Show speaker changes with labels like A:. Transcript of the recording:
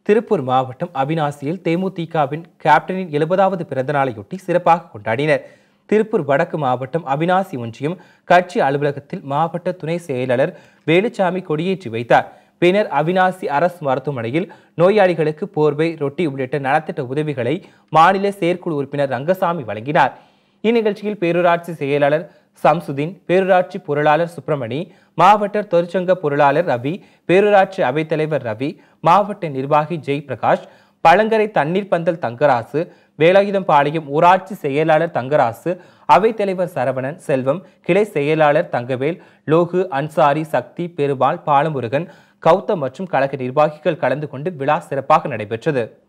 A: திருப்பூர் மாவட்டம் அவினாசியில் தேமுதிகவின் கேப்டனின் எழுபதாவது பிறந்த நாளையொட்டி சிறப்பாக கொண்டாடினர் திருப்பூர் வடக்கு மாவட்டம் அவினாசி ஒன்றியம் கட்சி அலுவலகத்தில் மாவட்ட துணை செயலாளர் வேலுச்சாமி கொடியேற்றி வைத்தார் பின்னர் அவினாசி அரசு மருத்துவமனையில் நோயாளிகளுக்கு போர்வை ரொட்டி உள்ளிட்ட நலத்திட்ட உதவிகளை மாநில செயற்குழு உறுப்பினர் ரங்கசாமி வழங்கினார் இந்நிகழ்ச்சியில் பேரூராட்சி செயலாளர் சம்சுதீன் பேரூராட்சி பொருளாளர் சுப்பிரமணி மாவட்ட தொழிற்சங்க பொருளாளர் ரவி பேரூராட்சி அவைத்தலைவர் ரவி மாவட்ட நிர்வாகி ஜெய் பிரகாஷ் பழங்கரை தண்ணீர் பந்தல் தங்கராசு வேலாயுதம்பாளையம் ஊராட்சி செயலாளர் தங்கராசு அவைத்தலைவர் சரவணன் செல்வம் கிளை செயலாளர் தங்கவேல் லோகு அன்சாரி சக்தி பெருமாள் பாலமுருகன் கௌதம் மற்றும் கழக நிர்வாகிகள் கலந்து கொண்டு விழா சிறப்பாக நடைபெற்றது